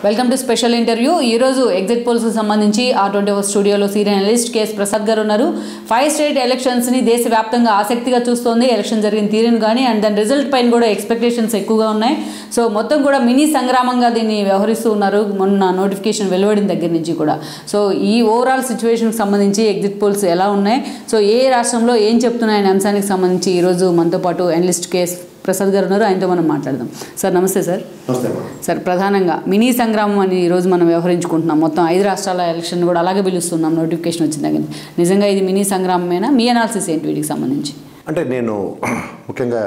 Welcome to special interview ఈరోజు exit polls సంబంధించి ఆ ట్వంటీ స్టూడియోలో సీనియర్ అనలిస్ట్ కేఎస్ ప్రసాద్ గారు ఉన్నారు ఫైవ్ స్టేట్ ఎలక్షన్స్ని దేశవ్యాప్తంగా ఆసక్తిగా చూస్తోంది ఎలక్షన్ జరిగిన తీరును కానీ అండ్ దాని రిజల్ట్ పైన కూడా ఎక్స్పెక్టేషన్స్ ఎక్కువగా ఉన్నాయి సో మొత్తం కూడా మినీ సంగ్రామంగా దీన్ని వ్యవహరిస్తూ ఉన్నారు మొన్న నోటిఫికేషన్ వెలువడిన దగ్గర నుంచి కూడా సో ఈ ఓవరాల్ సిచ్యువేషన్కి సంబంధించి ఎగ్జిట్ పోల్స్ ఎలా ఉన్నాయి సో ఏ రాష్ట్రంలో ఏం చెప్తున్నాయనే అంశానికి సంబంధించి ఈరోజు మనతో పాటు అనలిస్ట్ కేఎస్ ప్రసాద్ గారు ఉన్నారు ఆయనతో మనం మాట్లాడదాం సార్ నమస్తే సార్ నమస్తే అమ్మా సార్ ప్రధానంగా మినీ సంగ్రామం అని ఈరోజు మనం వ్యవహరించుకుంటున్నాం మొత్తం ఐదు రాష్ట్రాల ఎలక్షన్ కూడా అలాగే పిలుస్తున్నాం నోటిఫికేషన్ వచ్చిన దగ్గర నుంచి. నిజంగా ఇది మినీ సంగ్రామమేనా మీ అనాలిసిస్ ఏంటి వీటికి సంబంధించి అంటే నేను ముఖ్యంగా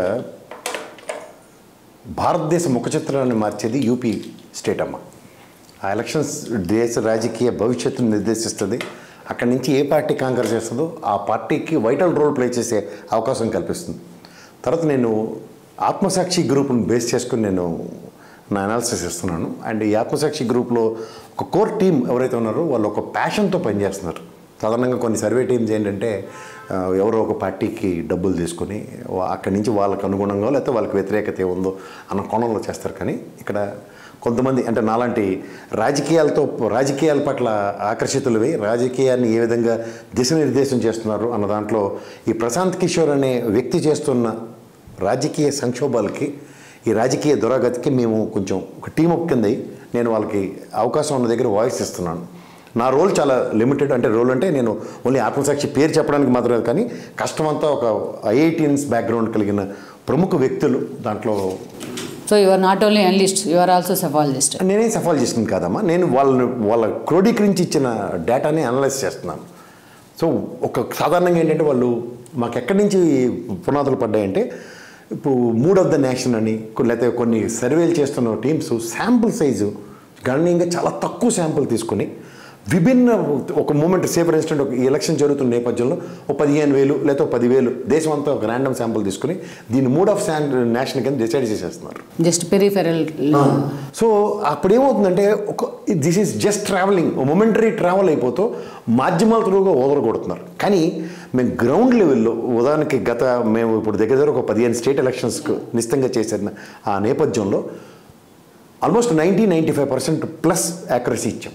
భారతదేశ ముఖ చిత్రాన్ని మార్చేది యూపీ స్టేట్ అమ్మ ఆ ఎలక్షన్స్ దేశ రాజకీయ భవిష్యత్తును నిర్దేశిస్తుంది అక్కడి నుంచి ఏ పార్టీ కాంగ్రెస్ చేస్తుందో ఆ పార్టీకి వైటల్ రోల్ ప్లే చేసే అవకాశం కల్పిస్తుంది తర్వాత నేను ఆత్మసాక్షి గ్రూప్ను బేస్ చేసుకుని నేను నా అనాలిసిస్ ఇస్తున్నాను అండ్ ఈ ఆత్మసాక్షి గ్రూప్లో ఒక కోర్ టీం ఎవరైతే ఉన్నారో వాళ్ళు ఒక ప్యాషన్తో పనిచేస్తున్నారు సాధారణంగా కొన్ని సర్వే టీమ్స్ ఏంటంటే ఆ, ఎవరో ఒక పార్టీకి డబ్బులు తీసుకొని వా- అక్కడి నుంచి వాళ్ళకి అనుగుణంగా లేకపోతే వాళ్ళకి వ్యతిరేకత ఏముందో అన్న కోణంలో చేస్తారు కానీ ఇక్కడ కొంతమంది అంటే నాలాంటి రాజకీయాలతో రాజకీయాల పట్ల ఆకర్షితులవి రాజకీయాన్ని ఏ విధంగా దిశనిర్దేశం చేస్తున్నారు అన్న దాంట్లో ఈ ప్రశాంత్ కిషోర్ అనే వ్యక్తి చేస్తున్న రాజకీయ సంక్షోభాలకి ఈ రాజకీయ దురాగతికి మేము కొంచెం ఒక టీం అప్ కింద అయ్యి నేను వాళ్ళకి అవకాశం ఉన్న దగ్గర వాయిస్ ఇస్తున్నాను నా రోల్ చాలా లిమిటెడ్ అంటే రోల్ అంటే నేను ఓన్లీ ఆత్మసాక్షి పేరు చెప్పడానికి మాత్రమే కానీ కష్టమంతా ఒక ఐఐటిఎన్స్ బ్యాక్గ్రౌండ్ కలిగిన ప్రముఖ వ్యక్తులు దాంట్లో so your not only analyst you are also psephologist నేనేం సఫాల్ చేసింది కాదమ్మా నేను వాళ్ళని వాళ్ళ క్రోడీకరించి ఇచ్చిన డేటాని అనలైజ్ చేస్తున్నాను సో ఒక సాధారణంగా ఏంటంటే వాళ్ళు మాకు ఎక్కడి నుంచి పునాదులు పడ్డాయంటే ఇప్పుడు మూడ్ ఆఫ్ ద నేషన్ అని కొ- లేకపోతే కొన్ని సర్వేలు చేస్తున్న టీమ్స్ శాంపుల్ సైజు గణనీయంగా చాలా తక్కువ శాంపుల్ తీసుకొని విభిన్న ఒక మూమెంట్ సే ఫర్ ఇన్స్టెంట్ ఒక ఎలక్షన్ జరుగుతున్న నేపథ్యంలో ఒక పదిహేను వేలు లేకపోతే ఒక పదివేలు దేశం అంతా ఒక ర్యాండమ్ శాంపుల్ తీసుకుని దీన్ని మూడ్ ఆఫ్ శాన్ నేషన్ కింద డిసైడ్ చేసేస్తున్నారు జస్ట్ పెరిఫెరల్ సో అప్పుడు ఏమవుతుందంటే ఒక this is just travelling momentary travel అయిపోతూ మాధ్యమాల త్రూగా ఓదరగొడుతున్నారు కానీ మేము గ్రౌండ్ లెవెల్లో ఉదాహరణకి గత మేము ఇప్పుడు దగ్గర దగ్గర ఒక పదిహేను స్టేట్ ఎలక్షన్స్కు నిశ్చితంగా చేసిన ఆ నేపథ్యంలో almost ninety ninety five percent plus accuracy ఇచ్చాం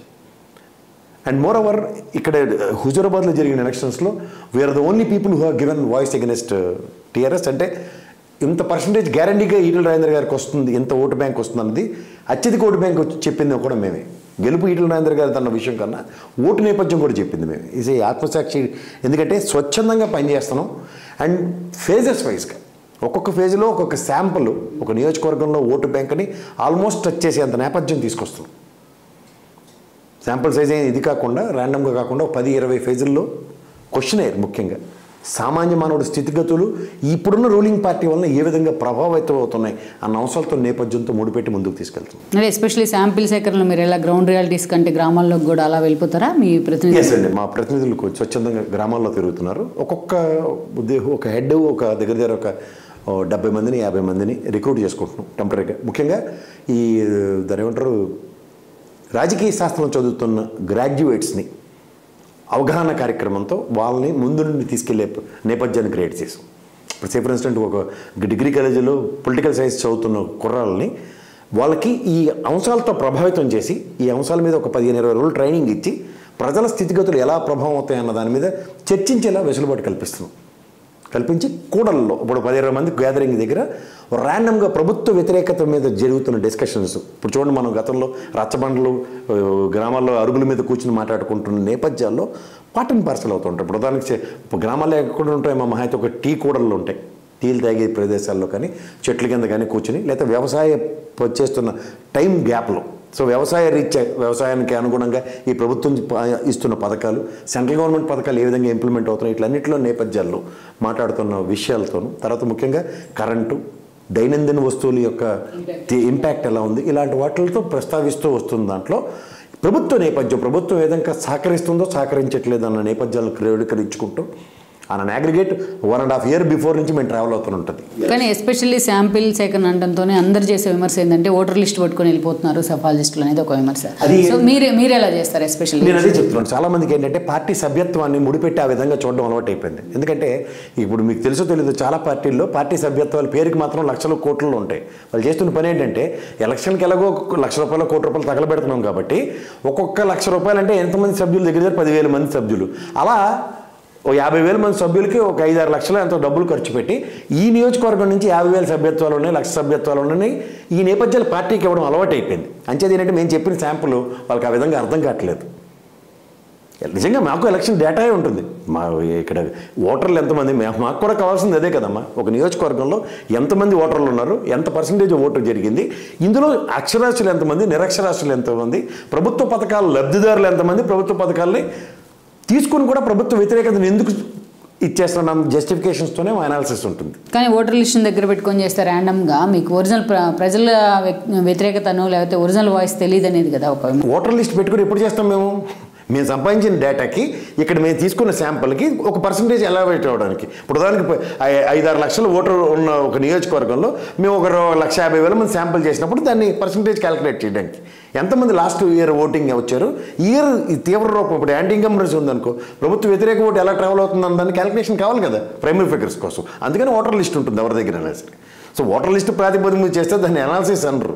అండ్ మోర్ ఓవర్ ఇక్కడ హుజూరాబాద్లో జరిగిన ఎలక్షన్స్లో we are the only people who have given voice against TRS అంటే ఇంత పర్సంటేజ్ గ్యారంటీగా ఈటల రాజేంద్ర గారికి వస్తుంది ఎంత ఓటు బ్యాంక్ వస్తుంది అన్నది అత్యధిక ఓటు బ్యాంక్ వచ్చి చెప్పింది కూడా మేమే గెలుపు ఈటల రాజేంద్ర గారి అన్న విషయం కన్నా ఓటు నేపథ్యం కూడా చెప్పింది మేము ఇది ఆత్మసాక్షి ఎందుకంటే స్వచ్ఛందంగా పనిచేస్తున్నాం అండ్ ఫేజెస్ వైజ్గా ఒక్కొక్క ఫేజ్లో ఒక్కొక్క శాంపుల్ ఒక నియోజకవర్గంలో ఓటు బ్యాంక్ని ఆల్మోస్ట్ టచ్ చేసేంత నేపథ్యం తీసుకొస్తున్నాం శాంపుల్ సైజ్ అయిన ఇది కాకుండా ర్యాండమ్గా కాకుండా ఒక పది ఇరవై ఫేజుల్లో క్వశ్చన్ అయ్యారు ముఖ్యంగా సామాన్య మానవుడి స్థితిగతులు ఇప్పుడున్న రూలింగ్ పార్టీ వలన ఏ విధంగా ప్రభావితం అవుతున్నాయి అన్న అంశాలతో నేపథ్యంతో ముడిపెట్టి ముందుకు తీసుకెళ్తాం అంటే ఎస్పెషల్లీ శాంపిల్ సేకరణలో మీరు ఎలా గ్రౌండ్ రియాలిటీస్ కంటే గ్రామాల్లోకి కూడా అలా వెళ్ళిపోతారా మీ ప్రతినిధి ఎస్ అండి మా ప్రతినిధులు కొంచెం స్వచ్ఛందంగా గ్రామాల్లో తిరుగుతున్నారు ఒక్కొక్క ఉద్యోగం ఒక హెడ్ ఒక దగ్గర దగ్గర ఒక ఓ డెబ్బై మందిని యాభై మందిని రిక్రూట్ చేసుకుంటున్నాం టెంపరీగా ముఖ్యంగా ఈ దాని ఏమంటారు రాజకీయ శాస్త్రం చదువుతున్న గ్రాడ్యుయేట్స్ని అవగాహన కార్యక్రమంతో వాళ్ళని ముందు నుండి తీసుకెళ్లే నేపథ్యాన్ని క్రియేట్ చేసాం ఇప్పుడు సే ఫర్ ఇన్స్టెంట్ ఒక డిగ్రీ కాలేజీలో పొలిటికల్ సైన్స్ చదువుతున్న కుర్రాళ్ళని వాళ్ళకి ఈ అంశాలతో ప్రభావితం చేసి ఈ అంశాల మీద ఒక పదిహేను ఇరవై రోజులు ట్రైనింగ్ ఇచ్చి ప్రజల స్థితిగతులు ఎలా ప్రభావం అవుతాయన్న దాని మీద చర్చించేలా వెసులుబాటు కల్పిస్తున్నాం కల్పించి కూడల్లో ఇప్పుడు పది ఇరవై మంది గ్యాదరింగ్ దగ్గర ర్యాండమ్గా ప్రభుత్వ వ్యతిరేకత మీద జరుగుతున్న డిస్కషన్స్ ఇప్పుడు చూడండి మనం గతంలో రచ్చబండలు ఆ, గ్రామాల్లో అరుగుల మీద కూర్చుని మాట్లాడుకుంటున్న నేపథ్యాల్లో పాటన్ పార్సల్ అవుతుంటాయి ఇప్పుడు ఉదాహరణకి చే- ఇప్పుడు గ్రామాల్లో ఎక్కడ ఉంటాయి మా మహా అయితే ఒక టీ కూడళ్ళు ఉంటాయి టీలు తాగే ప్రదేశాల్లో కానీ చెట్ల కింద కానీ కూర్చుని లేదా వ్యవసాయ ప- చేస్తున్న టైం గ్యాప్లో సో వ్యవసాయ రీత్యా వ్యవసాయానికి అనుగుణంగా ఈ ప్రభుత్వం ప- ఇస్తున్న పథకాలు సెంట్రల్ గవర్నమెంట్ పథకాలు ఏ విధంగా ఇంప్లిమెంట్ అవుతున్నాయి ఇట్లన్నింటిలో నేపథ్యాల్లో మాట్లాడుతున్న విషయాలతోనూ తర్వాత ముఖ్యంగా కరెంటు దైనందిన వస్తువుల యొక్క తి- ఇంపాక్ట్ ఎలా ఉంది ఇలాంటి వాటితో ప్రస్తావిస్తూ వస్తుంది దాంట్లో ప్రభుత్వ నేపథ్యం ప్రభుత్వం ఏ విధంగా సహకరిస్తుందో సహకరించట్లేదు అన్న నేపథ్యాలను క్రోడీకరించుకుంటూ on aggregate one and half year before నుంచి మేము ట్రావెల్ అవుతూ ఉంటుంది కానీ ఎస్పెషల్లీ శాంపిల్ సేకరణ అంటంతోనే అందరు చేసే విమర్శ ఏంటంటే ఓటర్ లిస్ట్ పట్టుకొని వెళ్ళిపోతున్నారు సఫాలజిస్టులు అనేది ఒక విమర్శ అది- సో మీరు మీరు ఎలా చేస్తారు ఎస్పెషల్లీ నేను అదే చెప్తున్నాను చాలా మందికి ఏంటంటే పార్టీ సభ్యత్వాన్ని ముడిపెట్టి ఆ విధంగా చూడడం అలవాటు అయిపోయింది ఎందుకంటే ఇప్పుడు మీకు తెలుసో తెలియదు చాలా పార్టీల్లో పార్టీ సభ్యత్వాలు పేరుకి మాత్రం లక్షలు కోట్లు ఉంటాయి వాళ్ళు చేస్తున్న పని ఏంటంటే ఎలక్షన్కి ఎలాగో ఒక లక్ష రూపాయలు కోటి రూపాయలు తగలబెడుతున్నాం కాబట్టి ఒక్కొక్క లక్ష రూపాయలు అంటే ఎంతమంది సభ్యులు దగ్గర దగ్గర పదివేల మంది సభ్యులు అలా ఓ యాభై వేల మంది సభ్యులకి ఒక ఐదు ఆరు లక్షలు ఎంతో డబ్బులు ఖర్చు పెట్టి ఈ నియోజకవర్గం నుంచి యాభై వేల సభ్యత్వాలు ఉన్నాయి లక్ష సభ్యత్వాలు ఉన్నాయి ఈ నేపథ్యాలు పార్టీకి ఇవ్వడం అలవాటు అయిపోయింది అంచేది ఏంటంటే మేము చెప్పిన శాంపుల్ వాళ్ళకి ఆ విధంగా అర్థం కావట్లేదు నిజంగా మాకు ఎలక్షన్ డేటాయే ఉంటుంది మా ఇక్కడ ఓటర్లు ఎంతమంది మా- మాకు కూడా కావాల్సింది అదే కదమ్మా ఒక నియోజకవర్గంలో ఎంతమంది ఓటర్లు ఉన్నారు ఎంత పర్సంటేజ్ ఓటు జరిగింది ఇందులో అక్షరాస్యులు ఎంతమంది నిరక్షరాస్యులు ఎంతమంది ప్రభుత్వ పథకాల లబ్ధిదారులు ఎంతమంది ప్రభుత్వ పథకాలని తీసుకుని కూడా ప్రభుత్వ వ్యతిరేకతను ఎందుకు ఇచ్చేస్తున్నాం జస్టిఫికేషన్స్తోనే మా అనాలిసిస్ ఉంటుంది కానీ ఓటర్ లిస్ట్ దగ్గర పెట్టుకొని చేస్తే ర్యాండమ్గా మీకు ఒరిజినల్ ప్ర- ప్రజల వ్యక్- వ్యతిరేకతను లేకపోతే ఒరిజినల్ వాయిస్ తెలియదు అనేది కదా ఒక విమర్శ. ఓటర్ లిస్ట్ పెట్టుకుని ఎప్పుడు చేస్తాం మేము మేము సంపాదించిన డేటాకి ఇక్కడ మేము తీసుకున్న శాంపుల్కి ఒక పర్సంటేజ్ ఎలాబరేట్ అవ్వడానికి ఇప్పుడు ఉదాహరణకి ప- ఐ- ఐదారు లక్షల ఓటర్ ఉన్న ఒక నియోజకవర్గంలో మేము ఒక రో- లక్ష యాభై వేల మంది శాంపుల్ చేసినప్పుడు దాన్ని పర్సంటేజ్ క్యాలిక్యులేట్ చేయడానికి ఎంతమంది లాస్ట్ ఇయర్ ఓటింగ్ వచ్చారు ఈ ఇయర్ ఈ తీవ్ర రూపం ఇప్పుడు యాంటీ ఇన్కంబరెన్స్ ఉందనుకో ప్రభుత్వ వ్యతిరేక ఓటు ఎలా ట్రావెల్ అవుతుందని దాన్ని క్యాలిక్యులేషన్ కావాలి కదా ప్రైమరీ ఫిగర్స్ కోసం అందుకని ఓటర్ లిస్ట్ ఉంటుంది ఎవరి దగ్గర అయినా సరే సో ఓటర్ లిస్ట్ ప్రాతిపదిక మీద చేస్తే దాన్ని అనాలిసిస్ అనరు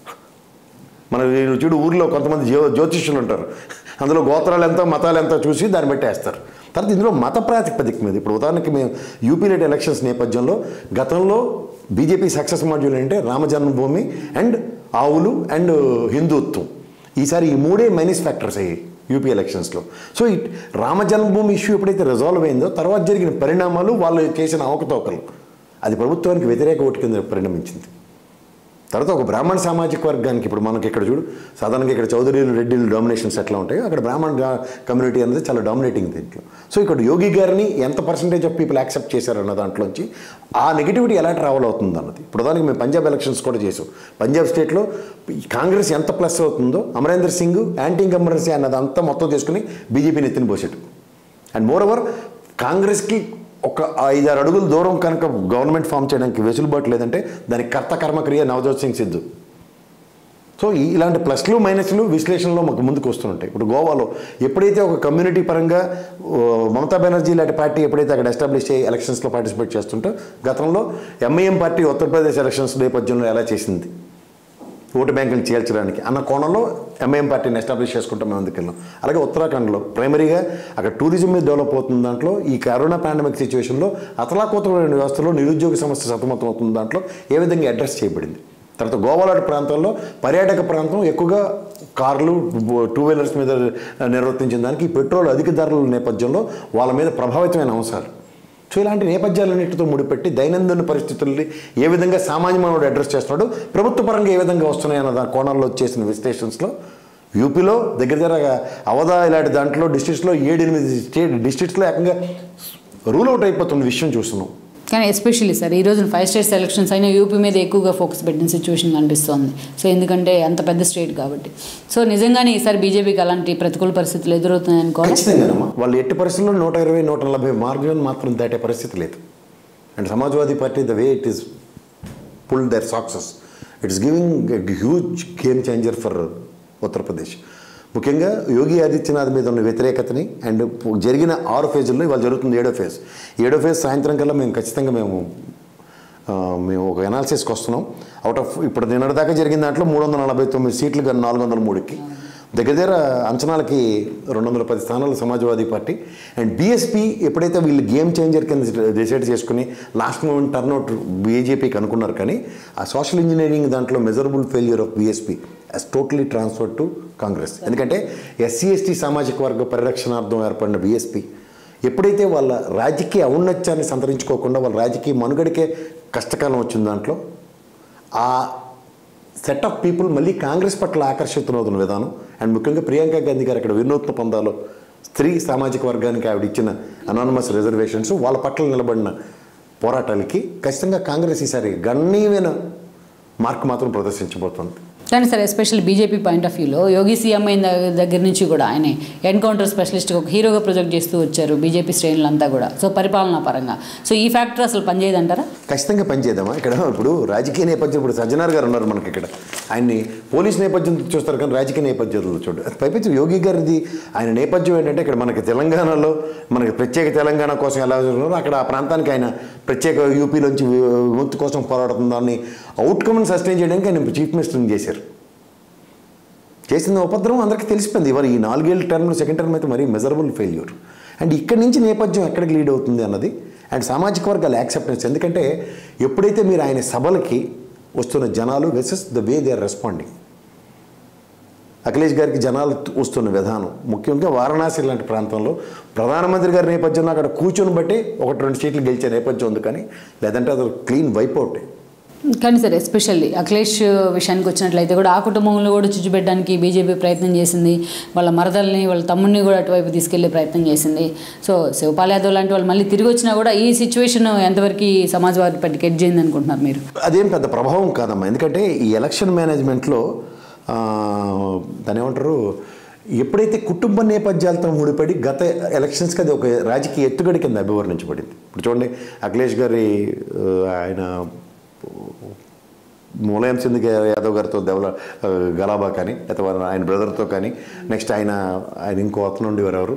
మన వీళ్ళు చూడు ఊర్లో కొంతమంది జ్యో జ్యోతిష్యులు ఉంటారు అందులో గోత్రాలు ఎంతో మతాలు ఎంతో చూసి దాన్ని బట్టి వేస్తారు తర్వాత ఇందులో మత ప్రాతిపదిక మీద ఇప్పుడు ఉదాహరణకి మేము యూపీ లెట్ ఎలక్షన్స్ నేపథ్యంలో గతంలో బీజేపీ సక్సెస్ మాడ్యూల్ అంటే రామ జన్మభూమి అండ్ ఆవులు అండ్ హిందుత్వం ఈసారి ఈ మూడే మైనస్ ఫ్యాక్టర్స్ అయ్యాయి యూపీ ఎలక్షన్స్లో సో ఈ రామ జన్మభూమి ఇష్యూ ఎప్పుడైతే రిజాల్వ్ అయిందో తర్వాత జరిగిన పరిణామాలు వాళ్ళు చేసిన అవకతవకలు అది ప్రభుత్వానికి వ్యతిరేక ఓటు కింద పరిణమించింది తర్వాత ఒక బ్రాహ్మణ సామాజిక వర్గానికి ఇప్పుడు మనకి ఇక్కడ చూడు సాధారణంగా ఇక్కడ చౌదరీలు రెడ్డిలు డామినేషన్స్ ఎట్లా ఉంటాయో అక్కడ బ్రాహ్మణ గా- కమ్యూనిటీ అనేది చాలా డామినేటింగ్ దీంట్లో సో ఇక్కడ యోగి గారిని ఎంత పర్సంటేజ్ ఆఫ్ పీపుల్ యాక్సెప్ట్ చేశారన్న దాంట్లోంచి ఆ నెగిటివిటీ ఎలా ట్రావెల్ అవుతుంది అన్నది ఇప్పుడు దానికి మేము పంజాబ్ ఎలక్షన్స్ కూడా చేసాం పంజాబ్ స్టేట్లో ఈ కాంగ్రెస్ ఎంత ప్లస్ అవుతుందో అమరేందర్ సింగ్ యాంటీ ఇన్కంబరెన్సీ అన్నది అంతా మొత్తం చేసుకుని బీజేపీని ఎత్తిన పోసాడు అండ్ మోర్ ఓవర్ కాంగ్రెస్కి ఒక ఐదారు అడుగుల దూరం కనుక గవర్నమెంట్ ఫామ్ చేయడానికి వెసులుబాటు లేదంటే దానికి కర్త కర్మక్రియ నవజోత్ సింగ్ సిద్ధు సో ఈ- ఇలాంటి ప్లస్లు మైనస్లు విశ్లేషణలో మాకు ముందుకు వస్తుంటాయి ఇప్పుడు గోవాలో ఎప్పుడైతే ఒక కమ్యూనిటీ పరంగా ఓ, మమతా బెనర్జీ లాంటి పార్టీ ఎప్పుడైతే అక్కడ ఎస్టాబ్లిష్ అయ్యి ఎలక్షన్స్లో పార్టిసిపేట్ చేస్తుంటో గతంలో ఎంఐఎం పార్టీ ఉత్తరప్రదేశ్ ఎలక్షన్స్ నేపథ్యంలో ఎలా చేసింది ఓటు బ్యాంకులు చేర్చడానికి అన్న కోణంలో ఎంఐఎం పార్టీని ఎస్టాబ్లిష్ చేసుకుంటాం మేము ముందుకెళ్ళాం అలాగే ఉత్తరాఖండ్లో ప్రైమరీగా అక్కడ టూరిజం మీద డెవలప్ అవుతున్న దాంట్లో ఈ కరోనా పాండమిక్ సిచ్యువేషన్లో అతలాకుతమైన వ్యవస్థలో నిరుద్యోగ సమస్య సతమతం అవుతున్న దాంట్లో ఏ విధంగా అడ్రస్ చేయబడింది తర్వాత గోవాలాంటి ప్రాంతాల్లో పర్యాటక ప్రాంతం ఎక్కువగా కార్లు టూ వీలర్స్ మీద నిర్వర్తించిన దానికి ఈ పెట్రోల్ అధిక ధరల నేపథ్యంలో వాళ్ళ మీద ప్రభావితమైన అంశాలు సో ఇలాంటి నేపథ్యాలన్నింటితో ముడిపెట్టి దైనందిన పరిస్థితుల్ని ఏ విధంగా సామాన్య మానవుడు అడ్రస్ చేస్తున్నాడు ప్రభుత్వ పరంగా ఏ విధంగా వస్తున్నాయి అన్న దాని కోణంలో చేసిన విశ్లేషన్స్లో యూపీలో దగ్గర దగ్గర అవధా ఇలాంటి దాంట్లో డిస్ట్రిక్ట్స్లో ఏడు ఎనిమిది స్టేట్ డిస్ట్రిక్ట్స్లో ఏకంగా రూల్ అవుట్ అయిపోతున్న విషయం చూస్తున్నాం కానీ ఎస్పెషల్లీ సార్ ఈ రోజున ఫైవ్ స్టేట్స్ ఎలక్షన్స్ అయినా యూపీ మీద ఎక్కువగా ఫోకస్ పెట్టిన సిచ్యువేషన్ కనిపిస్తోంది సో ఎందుకంటే అంత పెద్ద స్టేట్ కాబట్టి సో నిజంగానే ఈసారి బీజేపీకి అలాంటి ప్రతికూల పరిస్థితులు ఎదురవుతున్నాయి అనుకోవాలి ఖచ్చితంగానమ్మా వాళ్ళు ఎట్టి పరిస్థితుల్లో నూట ఇరవై నూట నలభై మార్గం మాత్రం దాటే పరిస్థితి లేదు and Samajwadi party the way it is pull there success it's giving huge game changer for Uttar Pradesh ముఖ్యంగా యోగి ఆదిత్యనాథ్ మీద ఉన్న వ్యతిరేకతని అండ్ జరిగిన ఆరు ఫేజుల్లో ఇవాళ జరుగుతుంది ఏడో ఫేజ్ ఏడో ఫేజ్ సాయంత్రం కల్లా మేము ఖచ్చితంగా మేము ఆ, మేము ఒక ఎనాలిసిస్కి వస్తున్నాం అవుట్ ఆఫ్ ఇప్పుడు నిన్నటి దాకా జరిగిన దాంట్లో మూడు వందల నలభై తొమ్మిది సీట్లు కానీ నాలుగు వందల మూడుకి దగ్గర దగ్గర అంచనాలకి రెండు వందల పది స్థానాలు సమాజ్వాదీ పార్టీ అండ్ బీఎస్పీ ఎప్పుడైతే వీళ్ళు గేమ్ చేంజర్ కింద డిసైడ్ చేసుకుని లాస్ట్ మూమెంట్ టర్న్అవుట్ బీజేపీకి అనుకున్నారు కానీ ఆ సోషల్ ఇంజనీరింగ్ దాంట్లో measurable failure of BSP as totally transfer to Congress ఎందుకంటే ఎస్సీ ఎస్టీ సామాజిక వర్గ పరిరక్షణార్థం ఏర్పడిన బీఎస్పీ ఎప్పుడైతే వాళ్ళ రాజకీయ ఔన్నత్యాన్ని సంతరించుకోకుండా వాళ్ళ రాజకీయ మనుగడికే కష్టకాలం వచ్చిన దాంట్లో ఆ సెట్ ఆఫ్ పీపుల్ మళ్ళీ కాంగ్రెస్ పట్ల ఆకర్షితులవుతున్న విధానం అండ్ ముఖ్యంగా ప్రియాంక గాంధీ గారు అక్కడ వినూత్న పొందాలో స్త్రీ సామాజిక వర్గానికి ఆవిడ ఇచ్చిన అనానమస్ రిజర్వేషన్స్ వాళ్ళ పట్ల నిలబడిన పోరాటాలకి ఖచ్చితంగా కాంగ్రెస్ ఈసారి గణనీయమైన మార్క్ మాత్రం ప్రదర్శించబోతోంది కానీ sir especially BJP point of వ్యూలో యోగి సీఎం అయిన దగ్గ- దగ్గర నుంచి కూడా ఆయన ఎన్కౌంటర్ స్పెషలిస్ట్ ఒక హీరోగా ప్రొజెక్ట్ చేస్తూ వచ్చారు బీజేపీ శ్రేణులంతా కూడా సో పరిపాలనా పరంగా సో ఈ ఫ్యాక్టర్ అసలు పనిచేయదంటారా ఖచ్చితంగా పనిచేద్దామా ఇక్కడ ఇప్పుడు రాజకీయ నేపథ్యం ఇప్పుడు సజ్జనార్ గారు ఉన్నారు మనకి ఇక్కడ ఆయన్ని పోలీస్ నేపథ్యం చూస్తారు కానీ రాజకీయ నేపథ్యంలో చూడు పైపించి యోగి గారిది ఆయన నేపథ్యం ఏంటంటే ఇక్కడ మనకి తెలంగాణలో మనకి ప్రత్యేక తెలంగాణ కోసం ఎలా చేస్తున్నారో అక్కడ ఆ ప్రాంతానికి ఆయన ప్రత్యేక యూపీలోంచి వి- విముక్తి కోసం పోరాడుతుందాన్ని అవుట్కమ్ని సస్టైన్ చేయడానికి ఆయన చీఫ్ మినిస్టర్ని చేశారు చేసిన ఉపద్రవం అందరికీ తెలిసిపోయింది ఇవాళ ఈ నాలుగేళ్ళ టర్మ్ సెకండ్ టర్మ్ అయితే మరీ మెజరబుల్ ఫెయిల్యూర్ అండ్ ఇక్కడి నుంచి నేపథ్యం ఎక్కడికి లీడ్ అవుతుంది అన్నది అండ్ సామాజిక వర్గాల యాక్సెప్టెన్స్ ఎందుకంటే ఎప్పుడైతే మీరు ఆయన సభలకి వస్తున్న జనాలు versus the way they are responding Akhilesh గారికి జనాలు వస్తున్న విధానం ముఖ్యంగా వారణాసి లాంటి ప్రాంతంలో ప్రధానమంత్రి గారి నేపథ్యంలో అక్కడ కూర్చొని బట్టి ఒకటి రెండు సీట్లు గెలిచే నేపథ్యం ఉంది కానీ లేదంటే అది క్లీన్ వైప్ అవుట్ కానీ సార్ ఎస్పెషల్లీ అఖిలేష్ విషయానికి వచ్చినట్లయితే కూడా ఆ కుటుంబంలో కూడా చుచ్చుపెట్టడానికి బీజేపీ ప్రయత్నం చేసింది వాళ్ళ మరదల్ని వాళ్ళ తమ్ముడిని కూడా అటువైపు తీసుకెళ్లే ప్రయత్నం చేసింది సో శివపాల్ యాదవ్ లాంటి వాళ్ళు మళ్ళీ తిరిగి వచ్చినా కూడా ఈ సిచ్యువేషన్ ఎంతవరకు ఈ సమాజ్వాదీ పార్టీకి ఎడ్జ్ అయింది అనుకుంటున్నారు మీరు అదేం పెద్ద ప్రభావం కాదమ్మా ఎందుకంటే ఈ ఎలక్షన్ మేనేజ్మెంట్లో ఆ, దాని ఏమంటారు ఎప్పుడైతే కుటుంబ నేపథ్యాలతో ముడిపడి గత ఎలక్షన్స్కి అది ఒక రాజకీయ ఎత్తుగడి కింద అభివర్ణించబడింది ఇప్పుడు చూడండి అఖిలేష్ గారి ఆ, ఆయన ములాయం సింగ్ యాదవ్ గారితో దెవల ఆ, గలాబా కానీ ಅಥವಾ ఆయన బ్రదర్తో కానీ నెక్స్ట్ ఆయన ఆయన ఇంకో అతను ఉండేవారు ఎవరు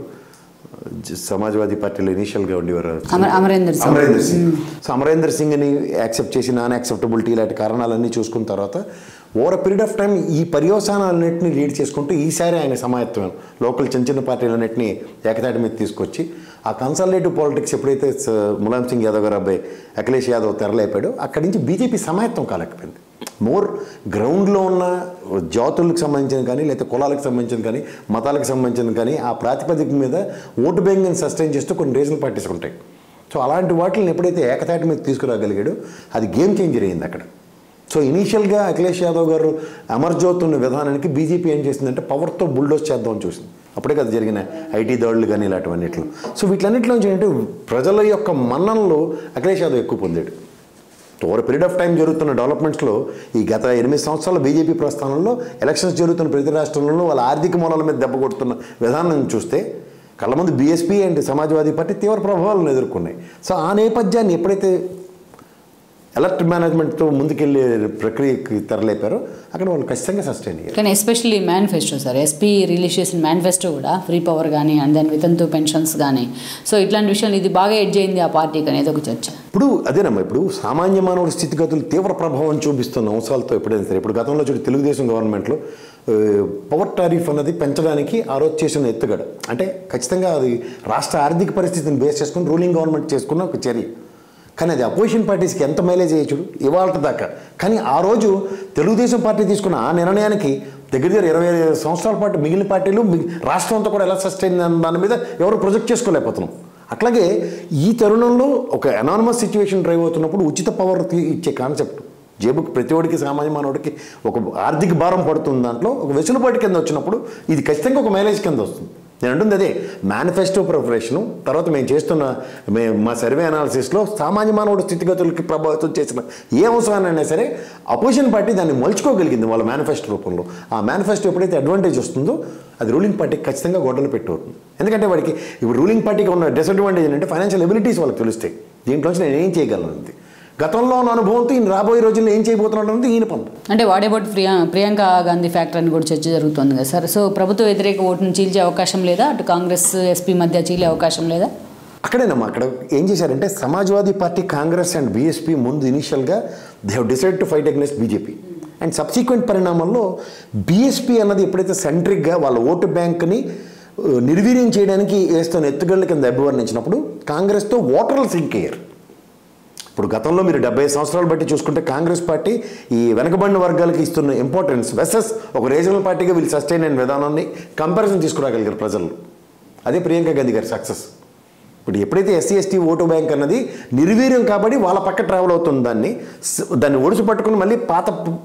జ- సమాజ్వాదీ పార్టీలో ఇనీషియల్గా ఉండేవారు అమర్ అమరేందర్ సింగ్ అమరేందర్ సింగ్ సో అమరేందర్ సింగ్ని యాక్సెప్ట్ చేసి నాన్ యాక్సెప్టబిలిటీ ఇలాంటి కారణాలన్నీ చూసుకున్న తర్వాత ఓవర్ పీరియడ్ ఆఫ్ టైం ఈ పర్యవసానాలన్నింటినీ లీడ్ చేసుకుంటూ ఈసారి ఆయన సమాయత్వం లోకల్ చిన్న చిన్న పార్టీలన్నింటినీ ఏకతాటి మీద తీసుకొచ్చి ఆ కన్సల్టేటివ్ పాలిటిక్స్ ఎప్పుడైతే స- ములాయం సింగ్ యాదవ్ గారు అబ్బాయి అఖిలేష్ యాదవ్ తెరలేపాడో అక్కడి నుంచి బీజేపీ సమాయత్వం కాలేకపోయింది మోర్ గ్రౌండ్లో ఉన్న జాతులకు సంబంధించిన కానీ లేకపోతే కులాలకు సంబంధించిన కానీ మతాలకు సంబంధించిన కానీ ఆ ప్రాతిపదిక మీద ఓటు బ్యాంక్ని సస్టైన్ చేస్తూ కొన్ని రీజనల్ పార్టీస్ ఉంటాయి సో అలాంటి వాటిని ఎప్పుడైతే ఏకతాటి మీద తీసుకురాగలిగాడో అది గేమ్ చేంజర్ అయింది అక్కడ సో ఇనీషియల్గా అఖిలేష్ యాదవ్ గారు అమర్జోత్ ఉన్న విధానానికి బీజేపీ ఏం చేసిందంటే పవర్తో బుల్డోస్ చేద్దామని చూసింది అప్పుడే కదా జరిగిన ఐటీ దాడులు కానీ ఇలాంటివన్నిట్లో సో వీటిలన్నింటిలో ఏంటంటే ప్రజల యొక్క మన్ననలు అఖిలేష్ యాదవ్ ఎక్కువ పొందాడు ఓవర్ పీరియడ్ ఆఫ్ టైం జరుగుతున్న డెవలప్మెంట్స్లో ఈ గత ఎనిమిది సంవత్సరాల బీజేపీ ప్రస్థానంలో ఎలక్షన్స్ జరుగుతున్న ప్రతి రాష్ట్రంలో వాళ్ళ ఆర్థిక మూలాల మీద దెబ్బ కొడుతున్న విధానం చూస్తే కళ్ళ ముందు బీఎస్పీ అండ్ సమాజ్వాదీ పార్టీ తీవ్ర ప్రభావాలను ఎదుర్కొన్నాయి సో ఆ నేపథ్యాన్ని ఎప్పుడైతే ఎలక్ట్ మేనేజ్మెంట్తో ముందుకెళ్ళే ప్రక్రియకి తెరలేపారో అక్కడ వాళ్ళు ఖచ్చితంగా సస్టైన్ అయ్యారు కానీ especially manifesto sir SP release చేసిన మేనిఫెస్టో కూడా ఫ్రీ పవర్ కానీ అండ్ దెన్ వితంతు పెన్షన్స్ కానీ సో ఇట్లాంటి విషయాలు ఇది బాగా ఎడ్జ్ అయింది ఆ పార్టీకి అనేది ఒక చర్చ ఇప్పుడు అదేనమ్మా ఇప్పుడు సామాన్య మానవుడి స్థితిగతులు తీవ్ర ప్రభావం చూపిస్తున్న అంశాలతో ఎప్పుడైనా సరే ఇప్పుడు గతంలో చూడు తెలుగుదేశం గవర్నమెంట్లో ఆ, పవర్ టారిఫ్ అన్నది పెంచడానికి ఆ రోజు చేసిన ఎత్తుగడ అంటే ఖచ్చితంగా అది రాష్ట్ర ఆర్థిక పరిస్థితిని బేస్ చేసుకుని రూలింగ్ గవర్నమెంట్ చేసుకున్న ఒక చర్య కానీ అది అపోజిషన్ పార్టీస్కి ఎంత మైలేజ్ చేయొచ్చు ఇవాళ దాకా కానీ ఆ రోజు తెలుగుదేశం పార్టీ తీసుకున్న ఆ నిర్ణయానికి దగ్గర దగ్గర ఇరవై ఐదు సంవత్సరాల పాటు మిగిలిన పార్టీలు మిగి- రాష్ట్రం అంతా కూడా ఎలా సస్టైన్ దాని మీద ఎవరు ప్రొజెక్ట్ చేసుకోలేకపోతున్నాం అట్లాగే ఈ తరుణంలో ఒక అనానమస్ సిచ్యువేషన్ డ్రైవ్ అవుతున్నప్పుడు ఉచిత పవర్ తీ- ఇచ్చే కాన్సెప్ట్ జేబుకి ప్రతి ఒడికి సామాన్య మానవుడికి ఒక ఆర్థిక భారం పడుతుంది దాంట్లో ఒక వెసులుబాటు కింద వచ్చినప్పుడు ఇది ఖచ్చితంగా ఒక మైలేజ్ కింద వస్తుంది నేను అంటుంది అదే మేనిఫెస్టో ప్రిపరేషను తర్వాత మేము చేస్తున్న మే మా సర్వే అనాలిసిస్లో సామాన్య మానవుడి స్థితిగతులకి ప్రభావితం చేసిన ఏ అంశాన్నైనా సరే అపోజిషన్ పార్టీ దాన్ని మలుచుకోగలిగింది వాళ్ళ మేనిఫెస్టో రూపంలో ఆ మేనిఫెస్టో ఎప్పుడైతే అడ్వాంటేజ్ వస్తుందో అది రూలింగ్ పార్టీకి ఖచ్చితంగా గొడవలు పెట్టవుతుంది ఎందుకంటే వాడికి ఇప్పుడు రూలింగ్ పార్టీకి ఉన్న డిసడ్వాంటేజ్ ఏంటంటే ఫైనాన్షియల్ ఎబిలిటీస్ వాళ్ళకి తెలుస్తాయి దీంట్లోంచి నేను ఏం చేయగలను అంతే గతంలో ఉన్న అనుభవంతో ఈయన రాబోయే రోజుల్లో ఏం చేయబోతున్నాడు అనేది ఈయన పనులు అంటే what about Priya Priyanka Gandhi factor అని కూడా చర్చ జరుగుతుంది కదా సార్ సో ప్రభుత్వ వ్యతిరేక ఓటును చీల్చే అవకాశం లేదా అటు కాంగ్రెస్ ఎస్పీ మధ్య చీలే అవకాశం లేదా అక్కడేనమ్మా అక్కడ ఏం చేశారంటే Samajwadi party Congress and BSP ముందు ఇనిషియల్గా they have decide to fight against BJP and subsequent పరిణామంలో బీఎస్పీ అన్నది ఎప్పుడైతే సెంట్రిక్గా వాళ్ళ ఓటు బ్యాంక్ని ఆ, నిర్వీర్యం చేయడానికి వేస్తున్న ఎత్తుగళ్ళ కింద అభివర్ణించినప్పుడు కాంగ్రెస్తో ఓటర్లు సింక్ అయ్యారు ఇప్పుడు గతంలో మీరు డెబ్బై సంవత్సరాలు బట్టి చూసుకుంటే కాంగ్రెస్ పార్టీ ఈ వెనకబడిన వర్గాలకి ఇస్తున్న ఇంపార్టెన్స్ వెసెస్ ఒక రీజనల్ పార్టీగా వీళ్ళు సస్టైన్ అయిన విధానాన్ని కంపారిజన్ తీసుకురాగలిగారు ప్రజలు అదే ప్రియాంక గాంధీ గారి సక్సెస్ ఇప్పుడు ఎప్పుడైతే ఎస్సీ ఎస్టీ ఓటు బ్యాంక్ అన్నది నిర్వీర్యం కాబట్టి వాళ్ళ పక్క ట్రావెల్ అవుతుంది దాన్ని స- దాన్ని ఒడిసి పట్టుకుని మళ్ళీ పాత పు-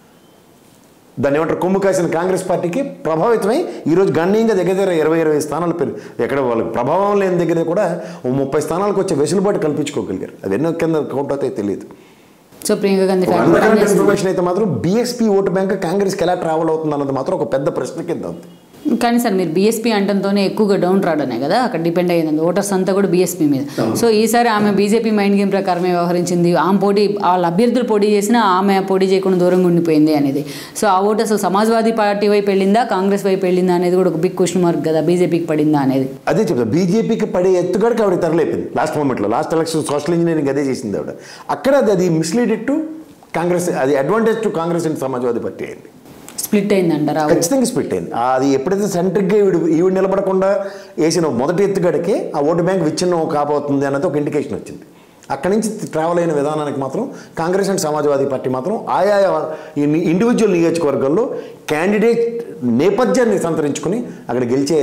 దాన్ని ఏమంటారు కొమ్ము కాసిన కాంగ్రెస్ పార్టీకి ప్రభావితమై ఈరోజు గణనీయంగా దగ్గర దగ్గర ఇరవై ఇరవై స్థానాలు పెరు ఎక్కడ వాళ్ళకి ప్రభావం లేని దగ్గర కూడా ఓ ముప్పై స్థానాలకు వచ్చే వెసులుబాటు కల్పించుకోగలిగారు అది ఎన్నో కింద కౌంట్ అవుతాయి తెలియదు so Priyanka Gandhi family under plan చేస్తుంది. ఇన్ఫర్మేషన్ అయితే మాత్రం బీఎస్పీ ఓటు బ్యాంక్ కాంగ్రెస్కి ఎలా ట్రావెల్ అవుతుంది అన్నది మాత్రం ఒక పెద్ద ప్రశ్న కింద ఉంది కానీ సార్ మీరు బీఎస్పీ అంటంతోనే ఎక్కువగా డౌన్ రాడనే కదా అక్కడ డిపెండ్ అయ్యింది ఓటర్స్ అంతా కూడా బీఎస్పీ మీద సో ఈసారి ఆమె బీజేపీ మైండ్ గేమ్ ప్రకారమే వ్యవహరించింది ఆమె పోటీ వాళ్ళ అభ్యర్థులు పోటీ చేసినా ఆమె పోటీ చేయకుండా దూరంగా ఉండిపోయింది అనేది సో ఆ ఓటు అసలు సమాజ్వాదీ పార్టీ వైపు వెళ్ళిందా కాంగ్రెస్ వైపు వెళ్ళిందా అనేది కూడా ఒక బిగ్ క్వశ్చన్ మార్క్ కదా బీజేపీకి పడిందా అనేది అదే చెప్తా బీజేపీకి పడే ఎత్తుగడకి ఆవిడ తరలేపింది లాస్ట్ మూమెంట్లో లాస్ట్ ఎలక్షన్ సోషల్ ఇంజనీరింగ్ అదే చేసింది ఆవిడ అక్కడ అది అది మిస్లీడెడ్ టు కాంగ్రెస్ అది advantage to Congress and Samajwadi party అయింది స్ప్లిట్ అయిందంటారా ఖచ్చితంగా స్ప్లిట్ అయింది అది ఎప్పుడైతే సెంట్రిక్గా ఈవిడ ఈవిడ నిలబడకుండా వేసిన మొదటి ఎత్తుగడకే ఆ ఓటు బ్యాంక్ విచ్ఛిన్నం కాబోతుంది అన్నది ఒక ఇండికేషన్ వచ్చింది అక్కడి నుంచి ట్రావెల్ అయిన విధానానికి మాత్రం కాంగ్రెస్ అండ్ సమాజ్వాదీ పార్టీ మాత్రం ఆయా ఇండివిజువల్ నియోజకవర్గాల్లో క్యాండిడేట్ నేపథ్యాన్ని సంతరించుకుని అక్కడ గెలిచే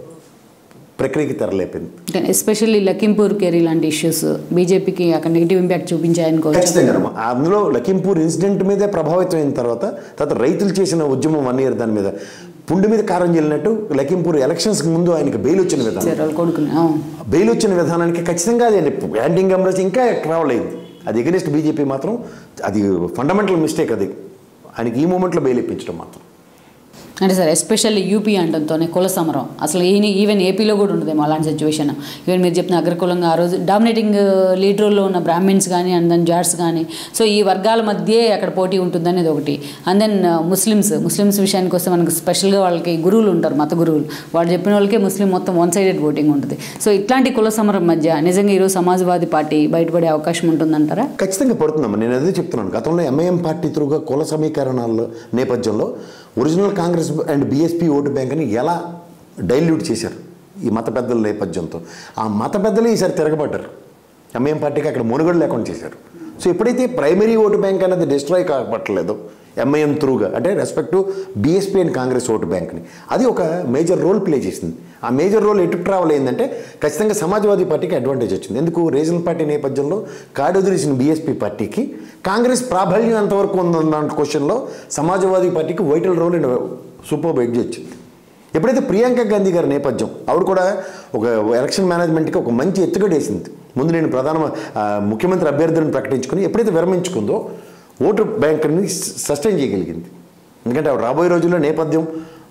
ప్రక్రియకి తెరలేపింది ఎస్పెషల్లీ లఖింపూర్ కేరీ లాంటి ఇష్యూస్ బీజేపీకి అక్కడ నెగిటివ్ ఇంపాక్ట్ చూపించాయనుకోవచ్చు ఖచ్చితంగా అమ్మా. అందులో లఖింపూర్ ఇన్సిడెంట్ మీదే ప్రభావితం అయిన తర్వాత తర్వాత రైతులు చేసిన ఉద్యమం వన్ ఇయర్ దాని మీద పుండు మీద కారం చెల్లినట్టు లఖింపూర్ ఎలక్షన్స్కి ముందు ఆయనకి బెయిల్ వచ్చిన విధానం సార్ వాళ్ళు కొడుకుని అవును. బెయిల్ వచ్చిన విధానానికి ఖచ్చితంగా అది యాంటింగ్ అమరాజ్ ఇంకా ట్రావెల్ అయింది అది ఎగనిస్ట్ బీజేపీ మాత్రం అది ఫండమెంటల్ మిస్టేక్ అది ఆయనకి ఈ మూమెంట్లో బెయిల్ ఇప్పించడం మాత్రం అంటే సార్ ఎస్పెషల్లీ యూపీ అంటంతోనే కుల సమరం అసలు ఈయన ఈవెన్ ఏపీలో కూడా ఉండదేమో అలాంటి సిచ్యువేషన్ ఈవెన్ మీరు చెప్పిన అగ్రకులంగా ఆ రోజు డామినేటింగ్ లీడ్ రోల్లో ఉన్న బ్రాహ్మిన్స్ కానీ అండ్ దెన్ జాట్స్ కానీ సో ఈ వర్గాల మధ్యే అక్కడ పోటీ ఉంటుందనేది ఒకటి అండ్ దెన్ ముస్లిమ్స్ ముస్లిమ్స్ విషయానికి వస్తే మనకు స్పెషల్గా వాళ్ళకి గురువులు ఉంటారు మత గురువులు వాళ్ళు చెప్పిన వాళ్ళకే ముస్లిం మొత్తం వన్ సైడెడ్ ఓటింగ్ ఉంటుంది సో ఇట్లాంటి కుల సమరం మధ్య నిజంగా ఈరోజు సమాజ్వాదీ పార్టీ బయటపడే అవకాశం ఉంటుందంటారా ఖచ్చితంగా పడుతుందమ్మా నేను అదే చెప్తున్నాను గతంలో ఎంఐఎం పార్టీ త్రూగా కుల సమీకరణాల నేపథ్యంలో original Congress and BSP vote బ్యాంక్ని ఎలా డైల్యూట్ చేశారు ఈ మత పెద్దల నేపథ్యంతో ఆ మత పెద్దలు ఈసారి తిరగబడ్డారు ఎంఐఎం పార్టీకి అక్కడ మునుగడ లేకుండా చేశారు సో ఎప్పుడైతే ప్రైమరీ ఓటు బ్యాంక్ అనేది డిస్ట్రాయ్ కావట్లేదో ఎంఐఎం త్రూగా అంటే respect to BSP and Congress vote బ్యాంక్ని అది ఒక మేజర్ రోల్ ప్లే చేసింది ఆ మేజర్ రోల్ ఎటు ట్రావెల్ అయిందంటే ఖచ్చితంగా సమాజ్వాదీ పార్టీకి అడ్వాంటేజ్ వచ్చింది ఎందుకు రీజనల్ పార్టీ నేపథ్యంలో కాడొదిలేసిన బీఎస్పీ పార్టీకి కాంగ్రెస్ ప్రాబల్యం ఎంతవరకు ఉందన్న క్వశ్చన్లో సమాజ్వాదీ పార్టీకి vital role and super edge వచ్చింది ఎప్పుడైతే ప్రియాంక గాంధీ గారి నేపథ్యం ఆవిడ కూడా ఒక ఎలక్షన్ మేనేజ్మెంట్కి ఒక మంచి ఎత్తుగడ వేసింది ముందు నేను ప్రధాన ఆ, ముఖ్యమంత్రి అభ్యర్థులను ప్రకటించుకుని ఎప్పుడైతే విరమించుకుందో ఓటు బ్యాంకుని సస్టైన్ చేయగలిగింది ఎందుకంటే ఆవిడ రాబోయే రోజుల్లో నేపథ్యం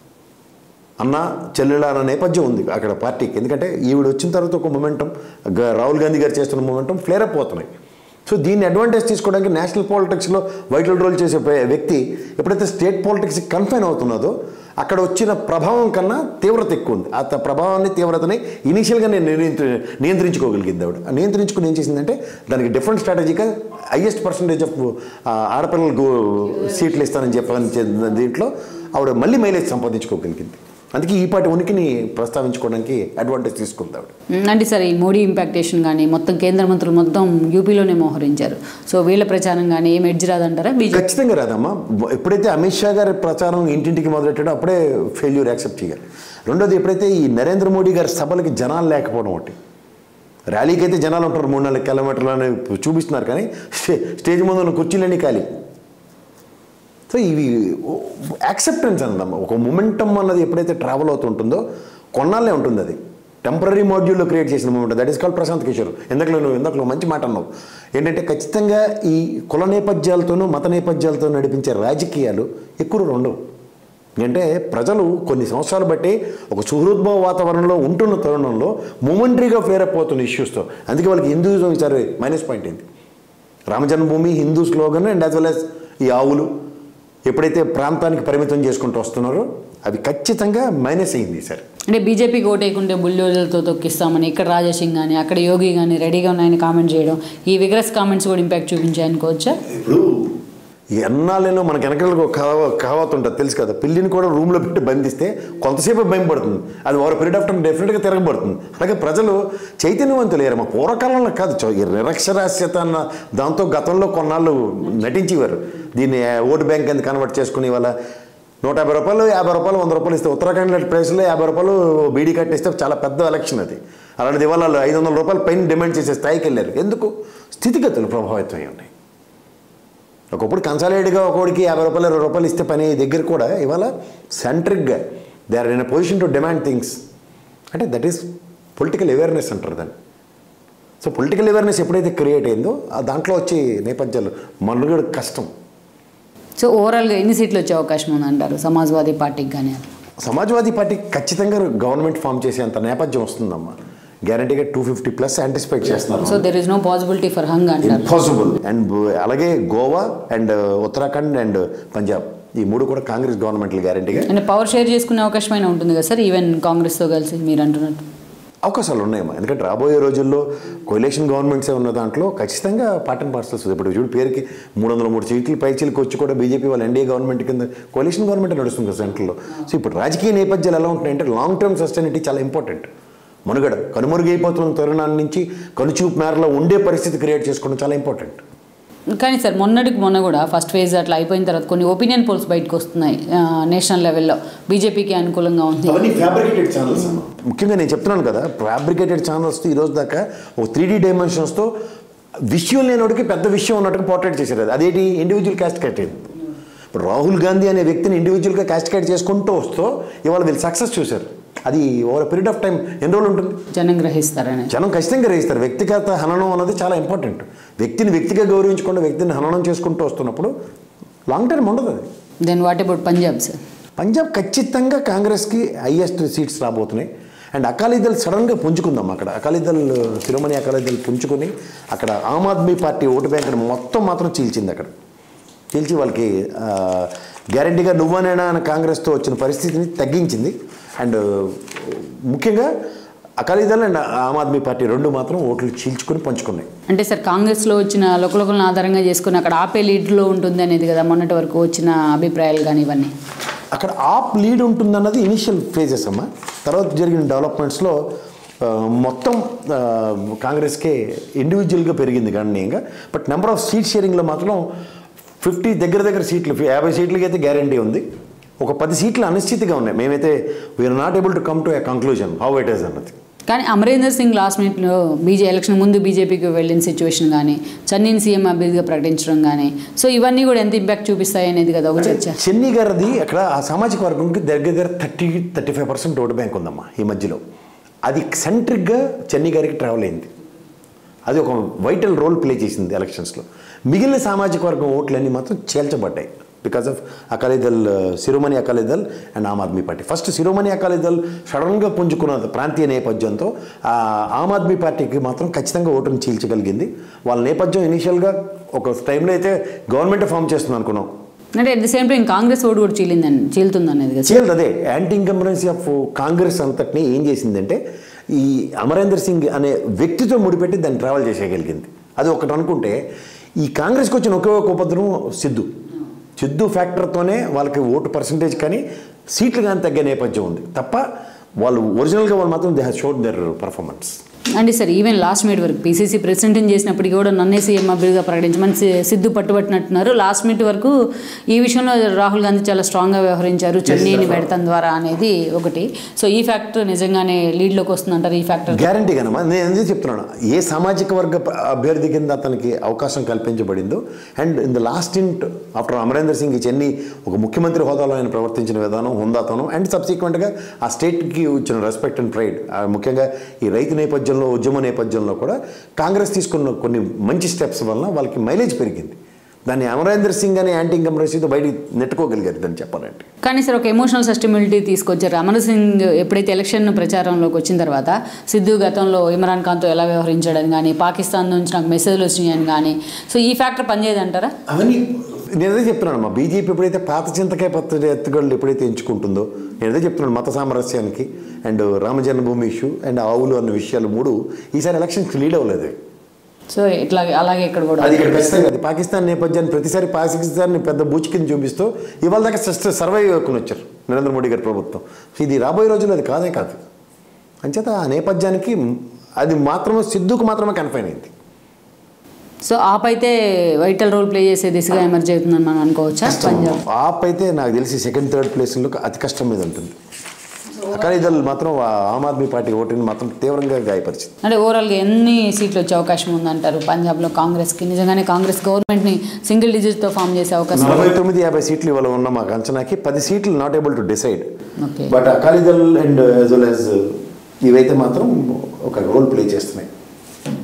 అన్న చెల్లెళ్ళ అన్న నేపథ్యం ఉంది అక్కడ పార్టీకి ఎందుకంటే ఈవిడ వచ్చిన తర్వాత ఒక మొమెంటం రాహుల్ గాంధీ గారు చేస్తున్న మొమెంటం ఫ్లేర్ అప్ అవుతున్నాయి సో దీన్ని అడ్వాంటేజ్ తీసుకోవడానికి నేషనల్ పాలిటిక్స్లో వైటల్ రోల్ చేసే పే- వ్యక్తి ఎప్పుడైతే స్టేట్ పాలిటిక్స్కి కన్ఫైన్ అవుతున్నదో అక్కడ వచ్చిన ప్రభావం కన్నా తీవ్రత ఎక్కువ ఉంది ఆ త- ప్రభావాన్ని తీవ్రతని ఇనీషియల్గా నేను నియంత్రి నియంత్రించుకోగలిగింది ఆవిడ ఆ నియంత్రించుకుని ఏం చేసిందంటే దానికి డిఫరెంట్ స్ట్రాటజీగా హైయెస్ట్ పర్సంటేజ్ ఆఫ్ ఆడపిల్లలకు సీట్లు ఇస్తానని చెప్పని చే- దీంట్లో ఆవిడ మళ్ళీ మైలేజ్ సంపాదించుకోగలిగింది అందుకే ఈ పాటి ఉనికిని ప్రస్తావించుకోవడానికి అడ్వాంటేజ్ తీసుకుంది ఆవిడ మ్మ్. అంటే సార్ ఈ మోడీ ఇంపాక్టేషన్ కానీ మొత్తం కేంద్ర మంత్రులు మొత్తం యూపీలోనే మోహరించారు సో వీళ్ళ ప్రచారం కానీ ఏం ఎడ్జ్ రాదంటారా బీజేపీ ఖచ్చితంగా రాదమ్మా ఎప్పుడైతే అమిత్ షా గారి ప్రచారం ఇంటింటికి మొదలెట్టాడో అప్పుడే ఫెయిల్యూర్ యాక్సెప్ట్ చేయాలి రెండోది ఎప్పుడైతే ఈ నరేంద్ర మోడీ గారి సభలకి జనాలు లేకపోవడం ఒకటి ర్యాలీకి అయితే జనాలు ఉంటారు మూడు నాలుగు కిలోమీటర్లు అని చూపిస్తున్నారు కానీ స్టే స్టేజ్ ముందు ఉన్న కుర్చీలన్నీ ఖాళీ సో ఇవి యాక్సెప్టెన్స్ అందమ్మా ఒక మొమెంటం అన్నది ఎప్పుడైతే ట్రావెల్ అవుతుంటుందో కొన్నాళ్ళే ఉంటుంది అది టెంపరీ మాడ్యూల్లో క్రియేట్ చేసిన moment that is call Prashant Kishor ఎందుకలో నువ్వు ఇందాక మంచి మాట అన్నావు ఏంటంటే ఖచ్చితంగా ఈ కుల నేపథ్యాలతోనూ మత నేపథ్యాలతో నడిపించే రాజకీయాలు ఎక్కువ రోజులు ఉండవు అంటే ప్రజలు కొన్ని సంవత్సరాలు బట్టి ఒక సుహృద్భావ వాతావరణంలో ఉంటున్న తరుణంలో మూమెంటరీగా ఫ్లేరప్ అవుతున్న ఇష్యూస్తో అందుకే వాళ్ళకి హిందూయిజం ఈసారి మైనస్ పాయింట్ అయింది Ramjanmabhoomi Hindu slogan and as well as ఈ ఆవులు ఎప్పుడైతే ప్రాంతానికి పరిమితం చేసుకుంటూ వస్తున్నారో అవి ఖచ్చితంగా మైనస్ అయింది సార్ అంటే బీజేపీకి ఓటేయకుంటే బుల్డోజర్లతో తొక్కిస్తామని ఇక్కడ రాజసింగ్ కానీ అక్కడ యోగి కానీ రెడీగా ఉన్నాయని కామెంట్ చేయడం ఈ విగ్రస్ కామెంట్స్ కూడా ఇంపాక్ట్ చూపించాయనుకోవచ్చా ఇప్పుడు ఎన్నాళ్ళైనా మనకి వెనకాల కావ కావత్ ఉంటుంది తెలుసు కదా పిల్లిని కూడా రూమ్లో పెట్టి బంధిస్తే కొంతసేపు భయం పడుతుంది అది ఓవర్ పీరియడ్ ఆఫ్ టైం డెఫినెట్గా తిరగబడుతుంది అలాగే ప్రజలు చైతన్యవంతులు లేరు మా పూర్వకాలంలో కాదు చౌ- ఈ నిరక్షరాస్యత అన్న దాంతో గతంలో కొన్నాళ్ళు నటించేవారు దీన్ని ఓటు బ్యాంక్ అని కన్వర్ట్ చేసుకుని వాళ్ళ నూట యాభై రూపాయలు యాభై రూపాయలు వంద రూపాయలు ఇస్తే ఉత్తరాఖండ్ లాంటి ప్లేస్లో యాభై రూపాయలు బీడీ కట్టిస్తే చాలా పెద్ద ఎలక్షన్ అది అలాంటిది ఇవాళ వాళ్ళు ఐదు వందల రూపాయలు పైన డిమాండ్ చేసే స్థాయికి వెళ్ళారు ఎందుకు స్థితిగతులు ప్రభావితం అయి ఉన్నాయి ఒకప్పుడు కన్సాలేట్గా ఒకడికి యాభై రూపాయలు ఇరవై రూపాయలు ఇస్తే పని దగ్గర కూడా ఇవాళ సెంట్రిక్గా they are in a position to demand things అంటే దట్ ఈస్ పొలిటికల్ అవేర్నెస్ అంటారు దాన్ని సో పొలిటికల్ అవేర్నెస్ ఎప్పుడైతే క్రియేట్ అయిందో ఆ దాంట్లో వచ్చే నేపథ్యాలు మనుగడ కష్టం సో ఓవరాల్గా ఎన్ని సీట్లు వచ్చే అవకాశం ఉందంటారు సమాజ్వాదీ పార్టీకి కానీ అట్లా సమాజ్వాదీ పార్టీ ఖచ్చితంగా గవర్నమెంట్ ఫామ్ చేసేంత నేపథ్యం వస్తుందమ్మా గ్యారంటీగా టూ ఫిఫ్టీ ప్లస్ యాంటిసిపేట్ చేస్తున్నారు so there is no possibility for hung అంటారు ఇంపాసిబుల్ అండ్ అలాగే గోవా అండ్ ఉత్తరాఖండ్ అండ్ పంజాబ్ ఈ మూడు కూడా కాంగ్రెస్ గవర్నమెంట్లు గ్యారంటీగా అంటే పవర్ షేర్ చేసుకునే అవకాశం అయినా ఉంటుంది కదా సార్ ఈవెన్ కాంగ్రెస్తో కలిసి మీరు అంటున్నట్టు అవకాశాలు ఉన్నాయమ్మా ఎందుకంటే రాబోయే రోజుల్లో కొయిలేషన్ గవర్నమెంట్సే ఉన్న దాంట్లో ఖచ్చితంగా పార్టన్ పార్సల్స్ ఇప్పుడు చూడు పేరుకి మూడు వందల మూడు సీట్లు పైచీలకు వచ్చి కూడా బీజేపీ వాళ్ళ ఎన్డీఏ గవర్నమెంట్ కింద కొయిలేషన్ గవర్నమెంట్ నడుస్తుంది కదా సెంట్రల్లో సో ఇప్పుడు రాజకీయ నేపథ్యాలు ఎలా ఉంటున్నాయంటే లాంగ్ టర్మ్ సస్టైనిటీ చాలా ఇంపార్టెంట్ మనుగడ కనుమరుగైపోతున్న తరుణాన్ని నుంచి కనుచూపు మేరలో ఉండే పరిస్థితి క్రియేట్ చేసుకోవడం చాలా ఇంపార్టెంట్ కానీ సార్ మొన్నటికి మొన్న కూడా ఫస్ట్ ఫేజ్ అట్లా అయిపోయిన తర్వాత కొన్ని ఒపీనియన్ పోల్స్ బయటకు వస్తున్నాయి నేషనల్ లెవెల్లో బీజేపీకి అనుకూలంగా ఉంది అవన్నీ ఫ్యాబ్రికేటెడ్ ఛానల్స్ ముఖ్యంగా నేను చెప్తున్నాను కదా ఫ్యాబ్రికేటెడ్ ఛానల్స్ ఈ రోజు దాకా ఒక త్రీ డీ డైమెన్షన్స్తో విషయం లేనోడికి పెద్ద విషయం ఉన్నట్టుగా పోర్ట్రేట్ చేశారు అది అదేంటి ఇండివిజువల్ క్యాస్ట్ కట్టేది ఇప్పుడు రాహుల్ గాంధీ అనే వ్యక్తిని ఇండివిజువల్గా క్యాస్టికేట్ చేసుకుంటూ వస్తూ ఇవాళ వీళ్ళు సక్సెస్ చూశారు అది ఓవర్ పీరియడ్ ఆఫ్ టైం ఎన్ని రోజులు ఉంటుంది జనం గ్రహిస్తారని జనం ఖచ్చితంగా గ్రహిస్తారు వ్యక్తిగత హననం అన్నది చాలా ఇంపార్టెంట్ వ్యక్తిని వ్యక్తిగా గౌరవించకుండా వ్యక్తిని హననం చేసుకుంటూ వస్తున్నప్పుడు లాంగ్ టర్మ్ ఉండదు అది then what about Punjab sir Punjab ఖచ్చితంగా కాంగ్రెస్కి హైయెస్ట్ సీట్స్ రాబోతున్నాయి అండ్ అకాలీదల్ సడన్గా పుంజుకుందాం అక్కడ అకాలీదల్ శిరోమణి అకాలీదల్ పుంజుకొని అక్కడ ఆమ్ ఆద్మీ పార్టీ ఓటు బ్యాంక్ మొత్తం మాత్రం చీల్చింది అక్కడ చీల్చి వాళ్ళకి గ్యారంటీగా నువ్వనేనా అని కాంగ్రెస్తో వచ్చిన పరిస్థితిని తగ్గించింది అండ్ ముఖ్యంగా అకాలీదల్ అండ్ ఆమ్ ఆద్మీ పార్టీ రెండు మాత్రం ఓట్లు చీల్చుకొని పంచుకున్నాయి అంటే సార్ కాంగ్రెస్లో వచ్చిన లోకలోకలను ఆధారంగా చేసుకుని అక్కడ ఆపే లీడ్లో ఉంటుంది అనేది కదా మొన్నటి వరకు వచ్చిన అభిప్రాయాలు కానీ ఇవన్నీ అక్కడ ఆప్ లీడ్ ఉంటుందన్నది ఇనిషియల్ ఫేజెస్ అమ్మా తర్వాత జరిగిన డెవలప్మెంట్స్లో ఆ, మొత్తం ఆ, కాంగ్రెస్కే ఇండివిజువల్గా పెరిగింది గణనీయంగా బట్ నెంబర్ ఆఫ్ సీట్ షేరింగ్లో మాత్రం ఫిఫ్టీ దగ్గర దగ్గర సీట్లు యాభై సీట్లకి అయితే గ్యారంటీ ఉంది ఒక పది సీట్లు అనిశ్చితిగా ఉన్నాయి మేమైతే we are not able to come to a conclusion how it is అన్నది కానీ అమరేందర్ సింగ్ లాస్ట్ మినిట్లో బీజే ఎలక్షన్ ముందు బీజేపీకి వెళ్ళిన సిచ్యువేషన్ కానీ చన్నీని సీఎం అభ్యర్థిగా ప్రకటించడం కానీ సో ఇవన్నీ కూడా ఎంత ఇంపాక్ట్ చూపిస్తాయి అనేది కదా ఒక చర్చ చెన్నీ గారిది అక్కడ ఆ సామాజిక వర్గంకి దగ్గర దగ్గర thirty thirty five percent vote bank ఉందమ్మా ఈ మధ్యలో అది సెంట్రిక్గా చెన్నీ గారికి ట్రావెల్ అయింది అది ఒక వైటల్ రోల్ ప్లే చేసింది ఎలక్షన్స్లో మిగిలిన సామాజిక వర్గం ఓట్లన్నీ మాత్రం చేల్చబడ్డాయి because of Akali Dal Shiromani Akali Dal and Aam Aadmi Party first Shiromani Akali Dal సడన్గా పుంజుకున్న ప్రాంతీయ నేపథ్యంతో ఆ ఆమ్ ఆద్మీ పార్టీకి మాత్రం ఖచ్చితంగా ఓటును చీల్చగలిగింది వాళ్ళ నేపథ్యం ఇనీషియల్గా ఒక టైంలో అయితే గవర్నమెంట్ ఫామ్ చేస్తుంది అనుకున్నాం అంటే at the same time Congress vote కూడా చీలిందని చీలుతుంది అనేది కదా చేయలేదు అదే యాంటీ ఇన్కంబరెన్సీ ఆఫ్ కాంగ్రెస్ అంతటిని ఏం చేసిందంటే ఈ అమరేందర్ సింగ్ అనే వ్యక్తితో ముడిపెట్టి దాన్ని ట్రావెల్ చేసేయగలిగింది అది ఒకటి అనుకుంటే ఈ కాంగ్రెస్కి వచ్చిన ఒకే ఒక ఉపద్రవం సిద్ధు సిద్ధు ఫ్యాక్టర్తోనే వాళ్ళకి ఓటు పర్సంటేజ్ కానీ సీట్లు కానీ తగ్గే నేపథ్యం ఉంది తప్ప వాళ్ళు ఒరిజినల్గా వాళ్ళు మాత్రం they have showed their performance అంటే సార్ ఈవెన్ లాస్ట్ మినిట్ వరకు పీసీసీ ప్రెసిడెంట్ని చేసినప్పటికీ కూడా నన్నే సీఎం అభ్యర్థిగా ప్రకటించమని సి- సిద్ధు పట్టుబట్టినట్టున్నారు లాస్ట్ మినిట్ వరకు ఈ విషయంలో రాహుల్ గాంధీ చాలా స్ట్రాంగ్గా వ్యవహరించారు చెన్నైని పెడతాం ద్వారా అనేది ఒకటి సో ఈ ఫ్యాక్టర్ నిజంగానే లీడ్లోకి వస్తుందంటారు ఈ ఫ్యాక్టర్ గ్యారంటీ కనమా నేను ఎందుకు చెప్తున్నాను ఏ సామాజిక వర్గ ప- అభ్యర్థి కింద అతనికి అవకాశం కల్పించబడిందో అండ్ ఇన్ ద లాస్ట్ ఇంట్ ఆఫ్టర్ అమరేందర్ సింగ్ ఈ చెన్ని ఒక ముఖ్యమంత్రి హోదాలో ఆయన ప్రవర్తించిన విధానం హుందాతనం అండ్ సబ్సిక్వెంట్గా ఆ స్టేట్కి ఇచ్చిన రెస్పెక్ట్ అండ్ ప్రైడ్ ఈ రైతు నేపథ్యంలో ఉద్యమ నేపథ్యంలో కూడా కాంగ్రెస్ తీసుకున్న కొన్ని మంచి స్టెప్స్ వలన వాళ్ళకి మైలేజ్ పెరిగింది దాన్ని అమరేందర్ సింగ్ అనే యాంటీ ఇన్కంబరెన్సీతో బయటికి నెట్టుకోగలిగారు దాన్ని చెప్పాలంటే కానీ సార్ ఒక ఎమోషనల్ సస్టబిలిటీ తీసుకొచ్చారు అమర్ సింగ్ ఎప్పుడైతే ఎలక్షన్ ప్రచారంలోకి వచ్చిన తర్వాత సిద్ధు గతంలో ఇమ్రాన్ ఖాన్తో ఎలా వ్యవహరించాడని కానీ పాకిస్తాన్ నుంచి నాకు మెసేజ్లు వచ్చినాయని కానీ సో ఈ ఫ్యాక్టర్ పనిచేయదంటారా అవన్నీ నేను అదే చెప్తున్నాను మా బీజేపీ ఎప్పుడైతే పాత చింతకాయ పత్ర ఎత్తుగడలు ఎప్పుడైతే ఎంచుకుంటుందో నేను అదే చెప్తున్నాను మత సామరస్యానికి and Rama Janmabhoomi issue and ఆవులు అన్న విషయాలు మూడు ఈసారి ఎలక్షన్స్కి లీడ్ అవ్వలేదు సో ఇట్లా అలాగే ఇక్కడ కూడా అది ఇక్కడ ఖచ్చితంగా అది పాకిస్తాన్ నేపథ్యాన్ని ప్రతిసారి పాకిస్తాన్ని పెద్ద బూచి కింద చూపిస్తూ ఇవాళ దాకా జస్ట్ సర్వైవ్ అయ్యుకుని వచ్చారు నరేంద్ర మోడీ గారి ప్రభుత్వం సో ఇది రాబోయే రోజుల్లో అది కాదే కాదు అంచేత ఆ నేపథ్యానికి అది మాత్రమే సిద్ధుకు మాత్రమే కన్ఫైన్ అయింది సో ఆప్ అయితే వైటల్ రోల్ ప్లే చేసే దిశగా ఎమర్జ్ అవుతుందని మనం అనుకోవచ్చా పంజాబ్ ఆప్ అయితే నాకు తెలిసి సెకండ్ థర్డ్ ప్లేస్లో అతి కష్టం మీద ఉంటుంది అకాలీదల్ మాత్రం ఆ ఆమ్ ఆద్మీ పార్టీ ఓటుని మాత్రం తీవ్రంగా గాయపరిచింది అంటే ఓవరాల్గా ఎన్ని సీట్లు వచ్చే అవకాశం ఉందంటారు పంజాబ్లో కాంగ్రెస్కి నిజంగానే కాంగ్రెస్ గవర్నమెంట్ని సింగిల్ డిజిట్తో ఫామ్ చేసే అవకాశం నలభై తొమ్మిది యాభై సీట్లు ఇవాళ ఉన్న మాకు అంచనాకి పది సీట్లు not able to decide okay but Akali Dal and as well as ఇవైతే మాత్రం ఒక రోల్ ప్లే చేస్తున్నాయి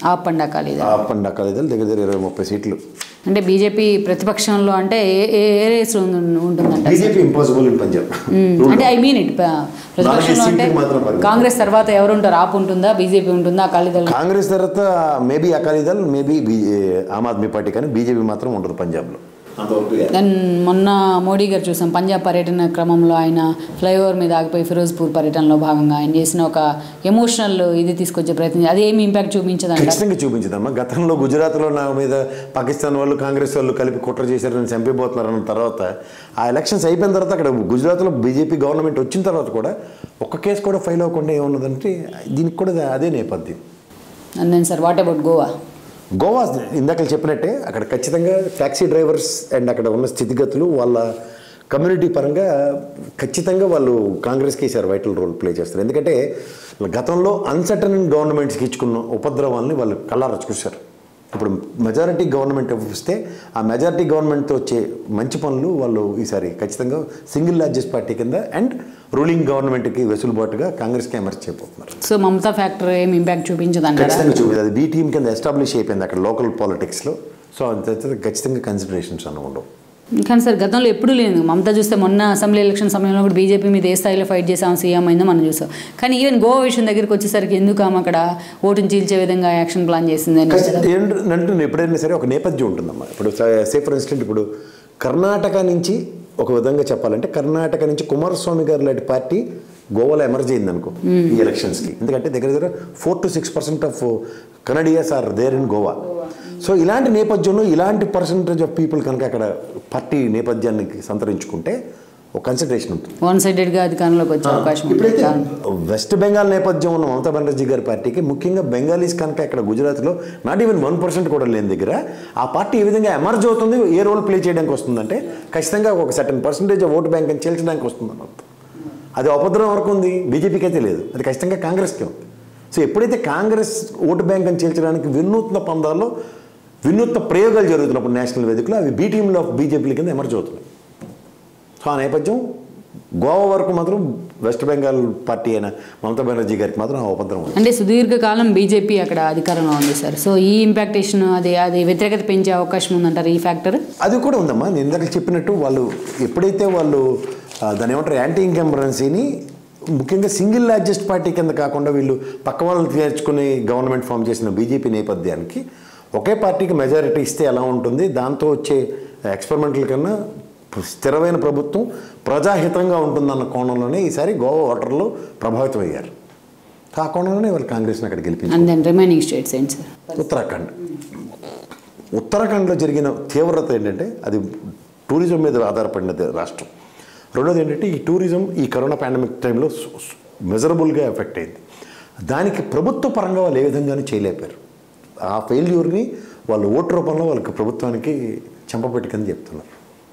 ఆపండి అకాలీదళ్ ఆ పండు అకాలీదళ్ దగ్గర దగ్గర ఇరవై ముప్పై సీట్లు అంటే బీజేపీ ప్రతిపక్షంలో అంటే ఏ ఏ ఏ రేస్ ఉంటుందంట BJP impossible in Punjab hmm. అంటే ఐ మీన్ ఇట్ ప్రతిపక్షంలో అంటే సీట్లకు మాత్రం పరిమితం. కాంగ్రెస్ తర్వాత ఎవరు ఉంటారు ఆప్ ఉంటుందా బీజేపీ ఉంటుందా అకాలీదళ్ కాంగ్రెస్ తర్వాత మేబీ అకాలీదళ్ మేబీ ఆమ్ ఆద్మీ పార్టీ కానీ బీజేపీ మాత్రం ఉండదు పంజాబ్లో అంతవరకు దెన్ మొన్న మోడీ గారు చూసాం పంజాబ్ పర్యటన క్రమంలో ఆయన ఫ్లైఓవర్ మీద ఆగిపోయి ఫిరోజ్పూర్ పర్యటనలో భాగంగా ఆయన చేసిన ఒక ఎమోషనల్ ఇది తీసుకొచ్చే ప్రయత్నం అది ఏమి ఇంపాక్ట్ చూపించదంట ఖచ్చితంగా చూపించదమ్మా గతంలో గుజరాత్లో నా మీద పాకిస్తాన్ వాళ్ళు కాంగ్రెస్ వాళ్ళు కలిపి కుట్ర చేశారని చంపిపోతున్నారన్న తర్వాత ఆ ఎలక్షన్స్ అయిపోయిన తర్వాత అక్కడ గుజరాత్లో బీజేపీ గవర్నమెంట్ వచ్చిన తర్వాత కూడా ఒక్క కేసు కూడా ఫైల్ అవ్వకుండా ఏమున్నదంటే దీనికి కూడా అదే నేపథ్యం and then sir what about Goa Goa ఇందాక చెప్పినట్టే అక్కడ ఖచ్చితంగా ట్యాక్సీ డ్రైవర్స్ అండ్ అక్కడ ఉన్న స్థితిగతులు వాళ్ళ కమ్యూనిటీ పరంగా ఖచ్చితంగా వాళ్ళు కాంగ్రెస్కి ఈసారి వైటల్ రోల్ ప్లే చేస్తారు ఎందుకంటే గతంలో అన్సర్టన్ గవర్నమెంట్స్కి ఇచ్చుకున్న ఉపద్రవాల్ని వాళ్ళు కళ్ళారా చూశారు ఇప్పుడు మెజారిటీ గవర్నమెంట్ వస్తే ఆ మెజారిటీ గవర్నమెంట్తో వచ్చే మంచి పనులు వాళ్ళు ఈసారి ఖచ్చితంగా సింగిల్ లార్జెస్ట్ పార్టీ కింద అండ్ రూలింగ్ గవర్నమెంట్కి వెసులుబాటుగా కాంగ్రెస్కి ఎమర్జ్ చేయబోతున్నారు సో మమతా ఫ్యాక్టర్ ఏమి ఇంపాక్ట్ చూపించదంటారా ఖచ్చితంగా చూపింది అది బీ టీమ్ కింద ఎస్టాబ్లిష్ అయిపోయింది అక్కడ లోకల్ పాలిటిక్స్లో సో అంత ఖచ్చితంగా కన్సిడరేషన్స్ అన్న ఉండవు కానీ సార్ గతంలో ఎప్పుడూ లేదు మమతా చూస్తే మొన్న అసెంబ్లీ ఎలక్షన్ సమయంలో కూడా బీజేపీ మీద ఏ స్థాయిలో ఫైట్ చేసాం సీఎం అయిందో మనం చూసాం కానీ ఈవెన్ గోవా విషయం దగ్గరికి వచ్చేసరికి ఎందుకు ఆమె అక్కడ ఓటుని చీల్చే విధంగా యాక్షన్ ప్లాన్ చేసింది అని ఏంటంటే ఎప్పుడైనా సరే ఒక నేపథ్యం ఉంటుందమ్మా ఇప్పుడు సే ఫర్ ఇన్స్టెంట్ ఇప్పుడు కర్ణాటక నుంచి ఒక విధంగా చెప్పాలంటే కర్ణాటక నుంచి కుమారస్వామి గారు లాంటి పార్టీ గోవాలో ఎమర్జ్ అయింది అనుకో ఈ ఎలక్షన్స్కి ఎందుకంటే దగ్గర దగ్గర four to six percent of Kannadigas are there in Goa so ఇలాంటి నేపథ్యంలో ఇలాంటి పర్సంటేజ్ ఆఫ్ పీపుల్ కనుక అక్కడ పార్టీ నేపథ్యాన్ని సంతరించుకుంటే ఒక కన్సిడరేషన్ ఉంటుంది వన్ సైడెడ్గా అధికారంలోకి వచ్చే అవకాశం ఉంది ఇప్పుడైతే వెస్ట్ బెంగాల్ నేపథ్యం ఉన్న మమతా బెనర్జీ గారి పార్టీకి ముఖ్యంగా బెంగాలీస్ కనుక ఇక్కడ గుజరాత్లో నాట్ ఈవెన్ వన్ పర్సెంట్ కూడా లేని దగ్గర ఆ పార్టీ ఏ విధంగా ఎమర్జ్ అవుతుంది ఏ రోల్ ప్లే చేయడానికి వస్తుందంటే ఖచ్చితంగా ఒక సర్టన్ పర్సంటేజ్ ఓటు బ్యాంక్ అని చేల్చడానికి వస్తుంది అన్నమాట అది ఉపద్రవం వరకు ఉంది బీజేపీకి అయితే లేదు అది ఖచ్చితంగా కాంగ్రెస్కి ఉంది సో ఎప్పుడైతే కాంగ్రెస్ ఓటు బ్యాంక్ అని చేల్చడానికి వినూత్న పందాల్లో వినూత్న ప్రయోగాలు జరుగుతున్నప్పుడు నేషనల్ వేదికలో అవి బీ టీంలో బీజేపీ కింద ఎమర్జ్ అవుతున్నాయి సో ఆ నేపథ్యం గోవా వరకు మాత్రం వెస్ట్ బెంగాల్ పార్టీ అయిన మమతా బెనర్జీ గారికి మాత్రం ఆ ఉపద్రవం ఉంది. అంటే సుదీర్ఘకాలం బీజేపీ అక్కడ అధికారంలో ఉంది సార్ సో ఈ ఇంపాక్టేషన్ అది అది వ్యతిరేకత పెంచే అవకాశం ఉందంటారు ఈ ఫ్యాక్టర్ అది కూడా ఉందమ్మా నేను ఇందాక చెప్పినట్టు వాళ్ళు ఎప్పుడైతే వాళ్ళు ఆ, దాని ఏమంటారు యాంటీ ఇన్కంబరెన్సీని ముఖ్యంగా సింగిల్ లార్జెస్ట్ పార్టీ కింద కాకుండా వీళ్ళు పక్క వాళ్ళని తీర్చుకుని గవర్నమెంట్ ఫామ్ చేసిన బీజేపీ నేపథ్యానికి ఒకే పార్టీకి మెజారిటీ ఇస్తే ఎలా ఉంటుంది దాంతో వచ్చే ఎక్స్పెరిమెంట్ల కన్నా స్థిరమైన ప్రభుత్వం ప్రజాహితంగా ఉంటుందన్న కోణంలోనే ఈసారి గోవా ఓటర్లు ప్రభావితం అయ్యారు ఆ కోణంలోనే వాళ్ళు కాంగ్రెస్ని అక్కడ గెలిపించారు అండ్ దెన్ రిమైనింగ్ స్టేట్స్ ఏంటి సార్ ఉత్తరాఖండ్ ఉత్తరాఖండ్లో జరిగిన తీవ్రత ఏంటంటే అది టూరిజం మీద ఆధారపడిన రాష్ట్రం రెండోది ఏంటంటే ఈ టూరిజం ఈ కరోనా పాండమిక్ టైంలో మెజరబుల్గా ఎఫెక్ట్ అయింది దానికి ప్రభుత్వ పరంగా వాళ్ళు ఏ విధంగానూ చేయలేపారు ఆ ఫెయిల్యూర్ని వాళ్ళు ఓటు రూపంలో వాళ్ళకి ప్రభుత్వానికి చెంపపెట్టుకని చెప్తున్నారు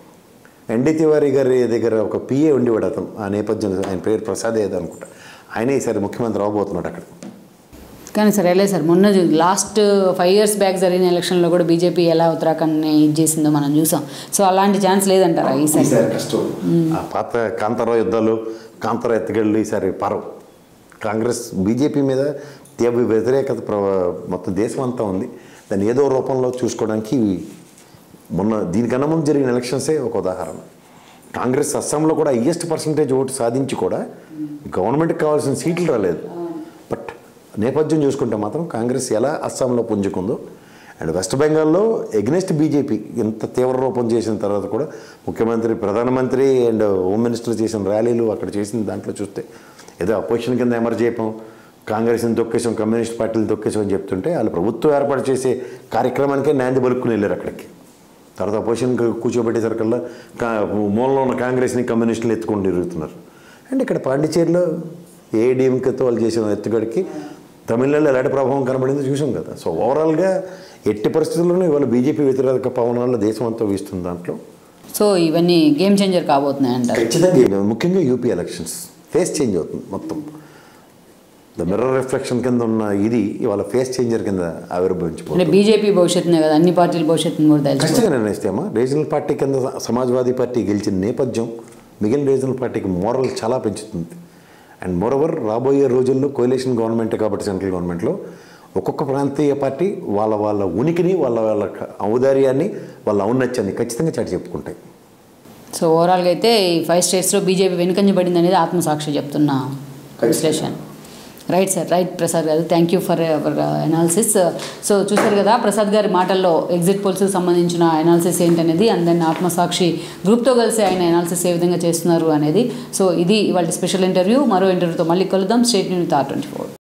ఎన్డీ తివారీ గారి దగ్గర ఒక పిఏ ఉండేవాడు అతను ఆ నేపథ్యం ఆయన పేరు ప్రసాద్ ఏదో అనుకుంటా ఆయనే ఈసారి ముఖ్యమంత్రి అవబోతున్నాడు అక్కడ కానీ సార్ ఎలా సార్ మొన్న లాస్ట్ ఫైవ్ ఇయర్స్ బ్యాక్ జరిగిన ఎలక్షన్లో కూడా బీజేపీ ఎలా ఉత్తరాఖండ్ని ఇది చేసిందో మనం చూసాం సో అలాంటి ఛాన్స్ లేదంటారా ఈసారి ఈసారి కష్టం ఆ పాత కాంతారావు యుద్ధాలు కాంతారావు ఎత్తుగళ్ళు ఈసారి పరవు కాంగ్రెస్ బీజేపీ మీద తీవ్ర వ్యతిరేకత ప్ర- మొత్తం దేశం అంతా ఉంది దాన్ని ఏదో రూపంలో చూసుకోవడానికి మొన్న దీనికన్నా ముందు జరిగిన ఎలక్షన్సే ఒక ఉదాహరణ కాంగ్రెస్ అస్సాంలో కూడా హయ్యెస్ట్ పర్సంటేజ్ ఓటు సాధించి కూడా గవర్నమెంట్కి కావాల్సిన సీట్లు రాలేదు బట్ నేపథ్యం చూసుకుంటే మాత్రం కాంగ్రెస్ ఎలా అస్సాంలో పుంజుకుందో అండ్ వెస్ట్ బెంగాల్లో ఎగ్నెస్ట్ బీజేపీ ఎంత తీవ్ర రూపం చేసిన తర్వాత కూడా ముఖ్యమంత్రి ప్రధానమంత్రి అండ్ హోమ్ మినిస్టర్ చేసిన ర్యాలీలు అక్కడ చేసిన దాంట్లో చూస్తే ఏదో అపోజిషన్ కింద ఎమర్జ్ అయిపోం కాంగ్రెస్ని తొక్కేసాం కమ్యూనిస్ట్ పార్టీలు తొక్కేసాం అని చెప్తుంటే వాళ్ళు ప్రభుత్వం ఏర్పాటు చేసే కార్యక్రమానికే నాంది బలుక్కుని వెళ్ళారు అక్కడికి తర్వాత అపోజిషన్ కూర్చోబెట్టేసరికల్లా కా మూలలో ఉన్న కాంగ్రెస్ని కమ్యూనిస్టులు ఎత్తుకొని తిరుగుతున్నారు అండ్ ఇక్కడ పాండిచేరిలో ఏడీఎంకేతో వాళ్ళు చేసిన ఎత్తుగడికి తమిళనాడులో ఎలాంటి ప్రభావం కనబడిందో చూసాం కదా సో ఓవరాల్గా ఎట్టి పరిస్థితుల్లోనూ ఇవాళ బీజేపీ వ్యతిరేక పవనాలు దేశం అంతా వీస్తుంది దాంట్లో సో ఇవన్నీ గేమ్ చేంజర్ కాబోతున్నాయి అంటారు ఖచ్చితంగా ముఖ్యంగా యూపీ ఎలక్షన్స్ ఫేస్ చేంజ్ అవుతుంది మొత్తం ద మిర్రర్ రిఫ్లెక్షన్ కింద ఉన్న ఇది ఇవాళ ఫేస్ చేంజర్ కింద ఆవిర్భవించిపోతుంది అంటే బీజేపీ భవిష్యత్తునే కదా అన్ని పార్టీల భవిష్యత్తుని కూడా తెలుసు ఖచ్చితంగా నిర్ణయిస్తామా రీజనల్ పార్టీ కింద సమాజ్వాదీ పార్టీ గెలిచిన నేపథ్యం మిగిలిన రీజనల్ పార్టీకి మోరల్ చాలా పెంచుతుంది అండ్ మోరవర్ రాబోయే రోజుల్లో కోయిలేషన్ గవర్నమెంట్ కాబట్టి సెంట్రల్ గవర్నమెంట్లో ఒక్కొక్క ప్రాంతీయ పార్టీ వాళ్ళ వాళ్ళ ఉనికిని వాళ్ళ వాళ్ళ ఔదార్యాన్ని వాళ్ళ ఔన్నత్యాన్ని ఖచ్చితంగా చాటి చెప్పుకుంటాయి సో ఓవరాల్గా అయితే ఈ ఫైవ్ స్టేట్స్లో బీజేపీ వెనుకంజబడింది అనేది ఆత్మసాక్షి చెప్తున్న విశ్లేషణ right sir right Prasad garu thank you for our analysis so చూసారు కదా ప్రసాద్ గారి మాటల్లో ఎగ్జిట్ పోల్స్కి సంబంధించిన అనాలిసిస్ ఏంటనేది అండ్ దెన్ ఆత్మసాక్షి గ్రూప్తో కలిసి ఆయన అనాలిసిస్ ఏ విధంగా చేస్తున్నారు అనేది సో ఇది ఇవాళ స్పెషల్ ఇంటర్వ్యూ మరో ఇంటర్వ్యూతో మళ్ళీ కలుద్దాం state news R twenty four